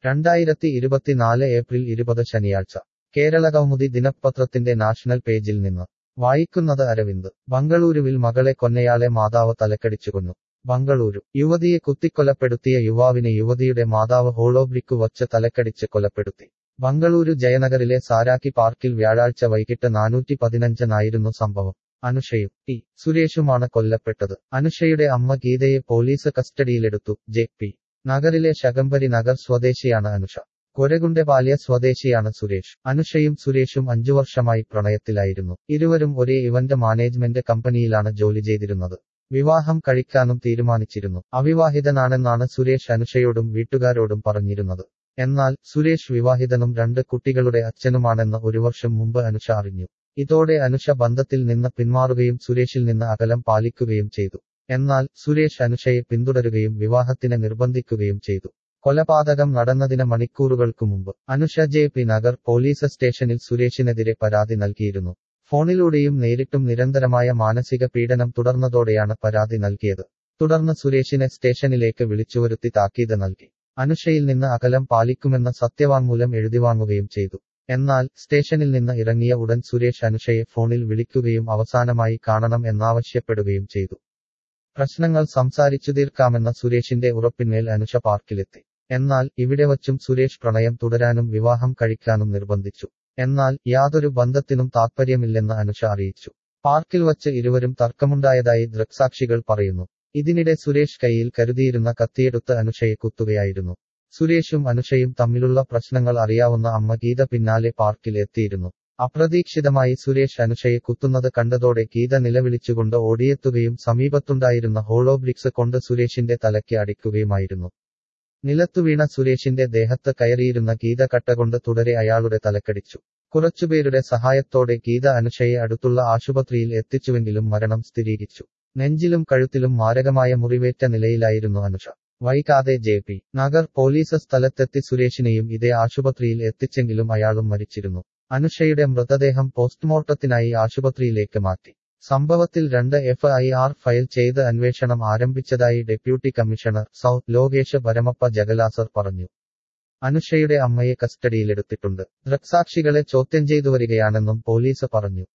രണ്ടായിരത്തി ഇരുപത്തിനാല് ഏപ്രിൽ ഇരുപത് ശനിയാഴ്ച കേരളകൗമുദി ദിനപത്രത്തിന്റെ നാഷണൽ പേജിൽ നിന്ന് വായിക്കുന്നത് അരവിന്ദ് ബംഗളൂരുവിൽ മകളെ കൊന്നയാളെ മാതാവ് തലക്കടിച്ചു കൊന്നു ബംഗളൂരു യുവതിയെ കുത്തിക്കൊലപ്പെടുത്തിയ യുവാവിനെ യുവതിയുടെ മാതാവ് ഹോളോബ്രിക്കു വച്ച് തലക്കടിച്ച് കൊലപ്പെടുത്തി ബംഗളൂരു ജയനഗറിലെ സാരാക്കി പാർക്കിൽ വ്യാഴാഴ്ച വൈകിട്ട് നാനൂറ്റി പതിനഞ്ചനായിരുന്നു സംഭവം അനുഷയും ടി സുരേഷുമാണ് കൊല്ലപ്പെട്ടത് അനുഷയുടെ അമ്മ ഗീതയെ പോലീസ് കസ്റ്റഡിയിലെടുത്തു ജെ പി നഗറിലെ ശകമ്പരി നഗർ സ്വദേശിയാണ് അനുഷ കൊരകുണ്ടെപാല്യ സ്വദേശിയാണ് സുരേഷ് അനുഷയും സുരേഷും അഞ്ചു വർഷമായി പ്രണയത്തിലായിരുന്നു ഇരുവരും ഒരേ ഇവന്റ് മാനേജ്മെന്റ് കമ്പനിയിലാണ് ജോലി ചെയ്തിരുന്നത് വിവാഹം കഴിക്കാനും തീരുമാനിച്ചിരുന്നു അവിവാഹിതനാണെന്നാണ് സുരേഷ് അനുഷയോടും വീട്ടുകാരോടും പറഞ്ഞിരുന്നത് എന്നാൽ സുരേഷ് വിവാഹിതനും രണ്ട് കുട്ടികളുടെ അച്ഛനുമാണെന്ന് ഒരു വർഷം മുമ്പ് അനുഷ അറിഞ്ഞു ഇതോടെ അനുഷ ബന്ധത്തിൽ നിന്ന് പിന്മാറുകയും സുരേഷിൽ നിന്ന് അകലം പാലിക്കുകയും ചെയ്തു എന്നാൽ സുരേഷ് അനുഷയെ പിന്തുടരുകയും വിവാഹത്തിന് നിർബന്ധിക്കുകയും ചെയ്തു കൊലപാതകം നടന്നതിന് മണിക്കൂറുകൾക്കു മുമ്പ് Anusha J P Nagar police സ്റ്റേഷനിൽ സുരേഷിനെതിരെ പരാതി നൽകിയിരുന്നു ഫോണിലൂടെയും നേരിട്ടും നിരന്തരമായ മാനസിക പീഡനം തുടർന്നതോടെയാണ് പരാതി നൽകിയത് തുടർന്ന് സുരേഷിനെ സ്റ്റേഷനിലേക്ക് വിളിച്ചുവരുത്തി താക്കീത് നൽകി അനുഷയിൽ നിന്ന് അകലം പാലിക്കുമെന്ന സത്യവാങ്മൂലം എഴുതിവാങ്ങുകയും ചെയ്തു എന്നാൽ സ്റ്റേഷനിൽ നിന്ന് ഇറങ്ങിയ ഉടൻ സുരേഷ് അനുഷയെ ഫോണിൽ വിളിക്കുകയും അവസാനമായി കാണണം എന്നാവശ്യപ്പെടുകയും ചെയ്തു പ്രശ്നങ്ങൾ സംസാരിച്ചു തീർക്കാമെന്ന സുരേഷിന്റെ ഉറപ്പിന്മേൽ അനുഷ പാർക്കിലെത്തി എന്നാൽ ഇവിടെ വച്ചും സുരേഷ് പ്രണയം തുടരാനും വിവാഹം കഴിക്കാനും നിർബന്ധിച്ചു എന്നാൽ യാതൊരു ബന്ധത്തിനും താൽപ്പര്യമില്ലെന്ന് അനുഷ അറിയിച്ചു പാർക്കിൽ വച്ച് ഇരുവരും തർക്കമുണ്ടായതായി ദൃക്സാക്ഷികൾ പറയുന്നു ഇതിനിടെ സുരേഷ് കയ്യിൽ കരുതിയിരുന്ന കത്തിയെടുത്ത് അനുഷയെ കുത്തുകയായിരുന്നു സുരേഷും അനുഷയും തമ്മിലുള്ള പ്രശ്നങ്ങൾ അറിയാവുന്ന അമ്മ ഗീത പിന്നാലെ പാർക്കിൽ എത്തിയിരുന്നു അപ്രതീക്ഷിതമായി സുരേഷ് അനുഷയെ കുത്തുന്നത് കണ്ടതോടെ ഗീത നിലവിളിച്ചുകൊണ്ട് ഓടിയെത്തുകയും സമീപത്തുണ്ടായിരുന്ന ഹോളോബ്രിക്സ് കൊണ്ട് സുരേഷിന്റെ തലയ്ക്ക് അടിക്കുകയുമായിരുന്നു നിലത്തുവീണ സുരേഷിന്റെ ദേഹത്ത് കയറിയിരുന്ന ഗീത കട്ടകൊണ്ട് തുടരെ അയാളുടെ തലക്കടിച്ചു കുറച്ചുപേരുടെ സഹായത്തോടെ ഗീത അനുഷയെ അടുത്തുള്ള ആശുപത്രിയിൽ എത്തിച്ചുവെങ്കിലും മരണം സ്ഥിരീകരിച്ചു നെഞ്ചിലും കഴുത്തിലും മാരകമായ മുറിവേറ്റ നിലയിലായിരുന്നു അനുഷ വൈകാതെ ജെ പി നഗർ പോലീസ് സ്ഥലത്തെത്തി സുരേഷിനെയും ഇതേ ആശുപത്രിയിൽ എത്തിച്ചെങ്കിലും അയാളും മരിച്ചിരുന്നു അനുഷയുടെ മൃതദേഹം പോസ്റ്റ്മോർട്ടത്തിനായി ആശുപത്രിയിലേക്ക് മാറ്റി സംഭവത്തിൽ രണ്ട് എഫ് ഐ ആർ ഫയൽ ചെയ്ത് അന്വേഷണം ആരംഭിച്ചതായി deputy commissioner south Lokesh Paramappa Jagalasar പറഞ്ഞു അനുഷയുടെ അമ്മയെ കസ്റ്റഡിയിലെടുത്തിട്ടുണ്ട് ദൃക്സാക്ഷികളെ ചോദ്യം ചെയ്തു വരികയാണെന്നും പോലീസ് പറഞ്ഞു